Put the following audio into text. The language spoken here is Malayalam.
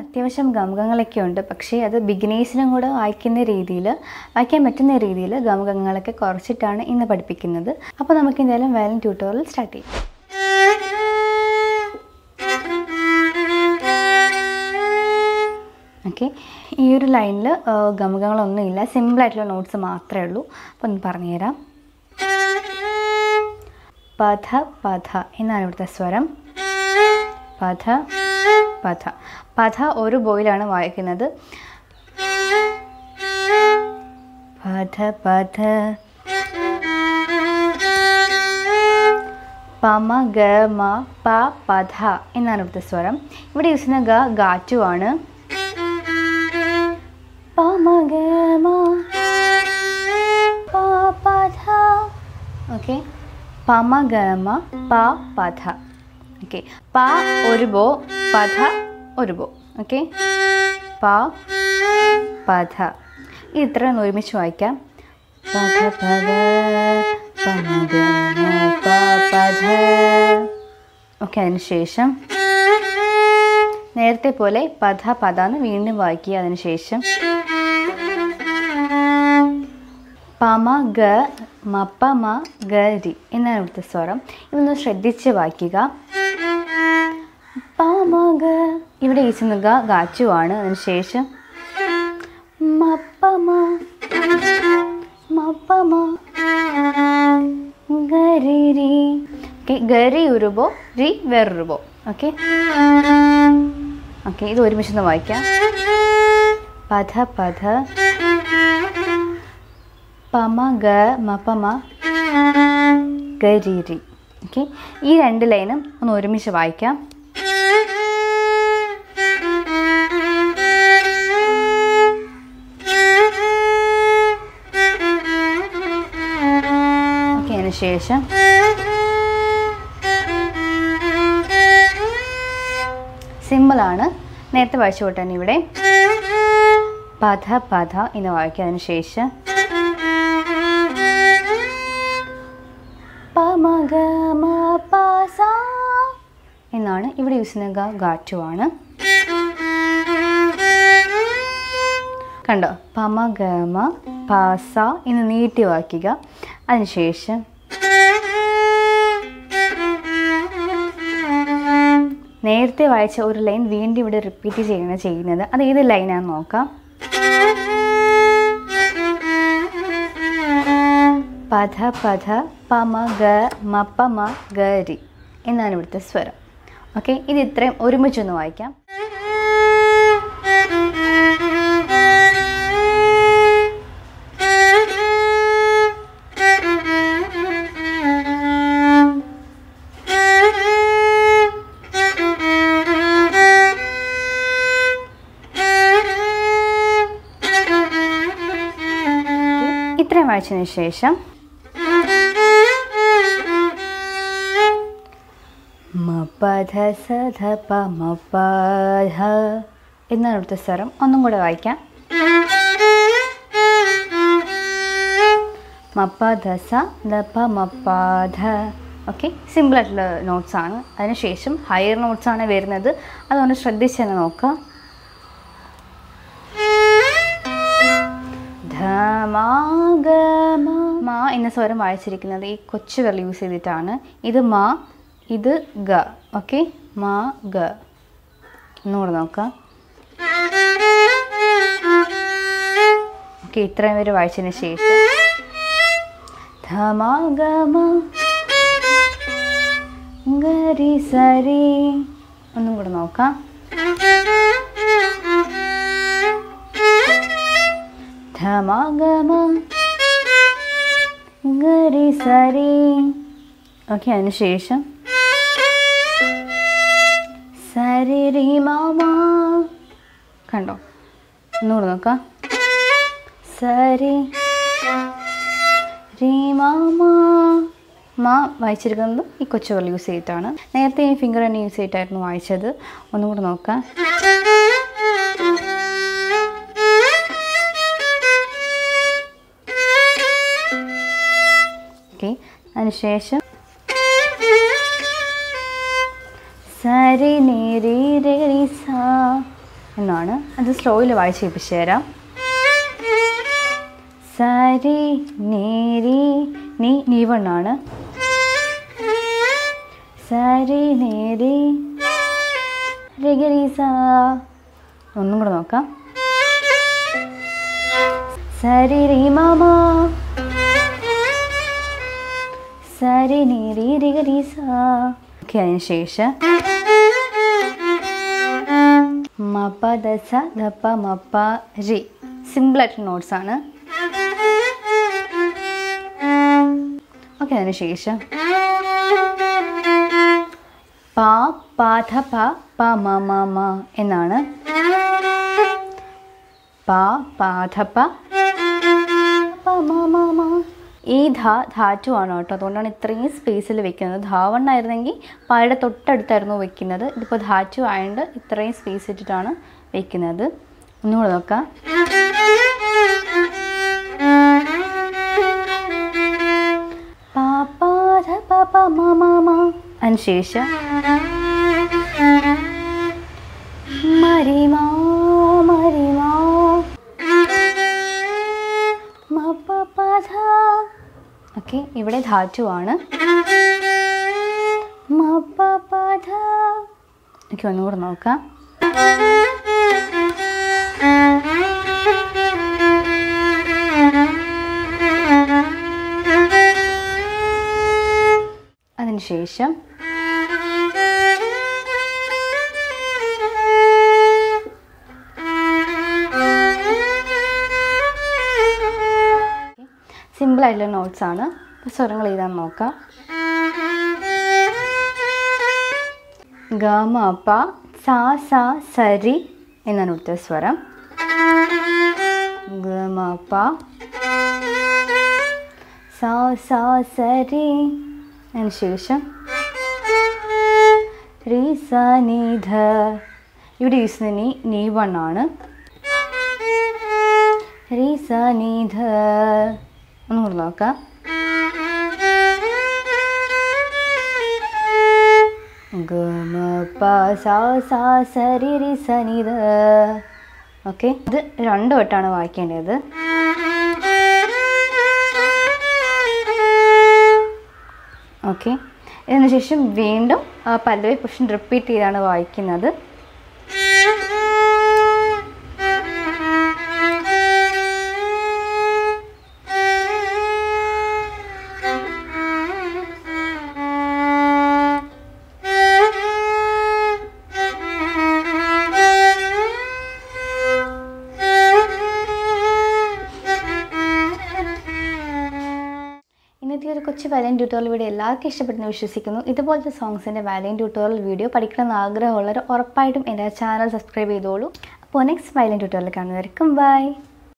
അത്യാവശ്യം ഗമകങ്ങളൊക്കെ ഉണ്ട് പക്ഷേ അത് ബിഗിനേഴ്സിനും കൂടെ വായിക്കുന്ന രീതിയിൽ വായിക്കാൻ പറ്റുന്ന രീതിയിൽ ഗമകങ്ങളൊക്കെ കുറച്ചിട്ടാണ് ഇന്ന് പഠിപ്പിക്കുന്നത് അപ്പോൾ നമുക്ക് എന്തായാലും വയലിൻ ട്യൂട്ടോറിയൽ സ്റ്റാർട്ട് ചെയ്യാം ഓക്കെ ഈ ഒരു ലൈനിൽ ഗമകങ്ങളൊന്നുമില്ല സിമ്പിളായിട്ടുള്ള നോട്ട്സ് മാത്രമേ ഉള്ളൂ അപ്പോൾ ഒന്ന് പറഞ്ഞുതരാം പഥ പഥ എന്നാണ് ഇവിടുത്തെ സ്വരം പഥ പഥ പഥ ഒരു ബോയിലാണ് വായിക്കുന്നത് പഥ പഥ പമ ഗ മ പ പഥ എന്നാണ് ഇവിടുത്തെ സ്വരം ഇവിടെ യൂസ് ചെയ്യുന്ന ഗ ഗാറ്റു ആണ് പമ ഗ മ പ പഥ ഓക്കെ പമ ഗ മ പ പഥ ഓക്കെ പ ഒരു ബോ പഥ ഒരു ബോ ഓക്കെ പ പഥ ഇത് ഇത്ര ഒന്ന് ഒരുമിച്ച് വായിക്കാം പഥ പഥ പമ ഗ മ പ പഥ ഓക്കെ അതിന് ശേഷം നേരത്തെ പോലെ പഥ പഥ എന്ന് വീണ്ടും വായിക്കുക അതിന് ശേഷം പമ ഗ മപ്പ മ ഗ രി എന്നാണ് ഇവിടുത്തെ സ്വരം ഇതൊന്ന് ശ്രദ്ധിച്ച് വായിക്കുക പമ ഗ ഇവിടെ ഈസുന്ന ഗ ഗാച്ചു ആണ് അതിന് ശേഷം മപ്പ മ മപ്പ മ ഗരി രി ഓക്കെ ഗരി ഉരുബോ രി വേറൊരുബോ ഓക്കെ ഓക്കെ ഇത് ഒരുമിച്ചൊന്ന് വായിക്കാം പഥ പഥ പമ ഗ മപമ ഗരീരി ഓക്കെ ഈ രണ്ട് ലൈനും ഒന്ന് ഒരുമിച്ച് വായിക്കാം ഓക്കെ അതിന് ശേഷം സിമ്പിളാണ് നേരത്തെ വായിച്ചു കൂട്ടാൻ ഇവിടെ പഥ പഥ എന്ന് വായിക്കുക അതിന് ശേഷം പമഗ മ പ സ എന്നാണ് ഇവിടെ യൂസ് ചെയ്യുന്ന ഗ ഗാറ്റു ആണ് കണ്ടോ പമഗ മ പ സ എന്ന് നീട്ടി വായിക്കുക അതിനുശേഷം നേരത്തെ വായിച്ച ഒരു ലൈൻ വീണ്ടും ഇവിടെ റിപ്പീറ്റ് ചെയ്യണ ചെയ്യുന്നത് അത് ഏത് ലൈനാണെന്ന് നോക്കാം പഥ പഥ പമ ഗ മപ്പ മ ഗരി എന്നാണ് ഇവിടുത്തെ സ്വരം ഓക്കെ ഇത് ഇത്രയും ഒരുമിച്ചൊന്ന് വായിക്കാം ഇത്രയും വായിച്ചതിന് ശേഷം മപധ സധ പമപധ എന്നാണ് ഇവിടുത്തെ സ്വരം ഒന്നും കൂടെ വായിക്കാം മപ്പധ സ ദപ മപ്പാധ ഓക്കെ സിമ്പിളായിട്ടുള്ള നോട്ട്സ് ആണ് അതിനുശേഷം ഹയർ നോട്ട്സ് ആണ് വരുന്നത് അതുകൊണ്ട് ശ്രദ്ധിച്ച് തന്നെ നോക്കാം ധമാഗമ മാ എന്ന സ്വരം വായിച്ചിരിക്കുന്നത് ഈ കൊച്ചു വിരൽ യൂസ് ചെയ്തിട്ടാണ് ഇത് മാ ഇത് ഗ ഓക്കെ മാ ഗ ഒന്നുകൂടെ നോക്കാം ഓക്കെ ഇത്രയും പേര് വായിച്ചതിന് ശേഷം ധമാഗമ ഗരി സരി ഒന്നും കൂടെ നോക്കാം ധമാഗമ ഗരി സരി ഓക്കെ അതിനുശേഷം സരി രി മാമ കണ്ടോ ഒന്നുകൂടെ നോക്കാം സരി രി മാമ മാ വായിച്ചിരിക്കുന്നത് ഈ കൊച്ചു വിരൽ യൂസ് ചെയ്തിട്ടാണ് നേരത്തെ ഈ ഫിംഗർ തന്നെ യൂസ് ചെയ്തിട്ടായിരുന്നു വായിച്ചത് ഒന്നും കൂടെ നോക്കാം ഓക്കെ അതിനുശേഷം സരി നീ രി രെ രി സാ എന്നാണ് അത് സ്ലോയിൽ വായിച്ച് കേൾപ്പിച്ചു തരാം സരി നേരി നീ നീ വണ്ണാണ് സരി നേരി രഗരീസ ഒന്നും കൂടെ നോക്കാം സരി രീ മാമ സരി നേരി രഗരീസ ഓക്കെ അതിന് ശേഷം മപ്പ ദസ ധപ്പ മപ്പ രി സിമ്പിൾ ആയിട്ടുള്ള നോട്ട്സ് ആണ് ഓക്കെ അതിന് ശേഷം പാ പാഥ പ പ മ മ മ എന്നാണ് പാ പാഥ പ പ മ മ മ ഈ ധ ധാറ്റു ആണ് കേട്ടോ അതുകൊണ്ടാണ് ഇത്രയും സ്പേസിൽ വെക്കുന്നത് ധാവണ്ണായിരുന്നെങ്കിൽ പായുടെ തൊട്ടടുത്തായിരുന്നു വെക്കുന്നത് ഇതിപ്പോൾ ധാറ്റു ആയതുകൊണ്ട് ഇത്രയും സ്പേസ് ഇട്ടിട്ടാണ് വെക്കുന്നത് ഒന്നുകൂടെ നോക്കാം പാപ്പാധ പാപ്പ മ മ മ അതിനുശേഷം മരിമാ മരിമാ മപ്പപധ ഓക്കെ ഇവിടെ ധാറ്റു ആണ് മപ്പപധ ഓക്കെ ഒന്നുകൂടെ നോക്കാം അതിനുശേഷം സിമ്പിൾ ആയിട്ടുള്ള നോട്ട്സ് ആണ് അപ്പോൾ സ്വരങ്ങൾ എഴുതാൻ നോക്കാം ഗ മ പ സ സ സരി എന്നാണ് ഉത്തര സ്വരം ഗ മ പ സ സ സരി അതിന് ശേഷം റി സ നി ധ ഇവിടെ യൂസ് ചെയ്യുന്ന നീ നീ വൺ ആണ് റി സ നി ധ ഒന്നും കൂടെ നോക്കാം ഗ മ പ സ സ സരി രി സ നി ധ ഓക്കെ ഇത് രണ്ട് വട്ടമാണ് വായിക്കേണ്ടത് ഓക്കെ ഇതിന് ശേഷം വീണ്ടും ആ പല്ലവി പൊഷൻ റിപ്പീറ്റ് ചെയ്താണ് വായിക്കുന്നത് ഇന്നത്തെ ഒരു കൊച്ചു വാലൻ ട്യൂട്ടോറിയൽ വീഡിയോ എല്ലാവർക്കും ഇഷ്ടപ്പെടുന്നു വിശ്വസിക്കുന്നു ഇതുപോലത്തെ സോങ്സിൻ്റെ വാലൻ ട്യൂട്ടോറിയൽ വീഡിയോ പഠിക്കണമെന്ന് ആഗ്രഹമുള്ളവർ ഉറപ്പായിട്ടും എൻ്റെ ചാനൽ സബ്സ്ക്രൈബ് ചെയ്തോളൂ അപ്പോൾ നെക്സ്റ്റ് വയലൻ ട്യൂട്ടോറിയൽ കാണുന്നവർക്കും ബൈ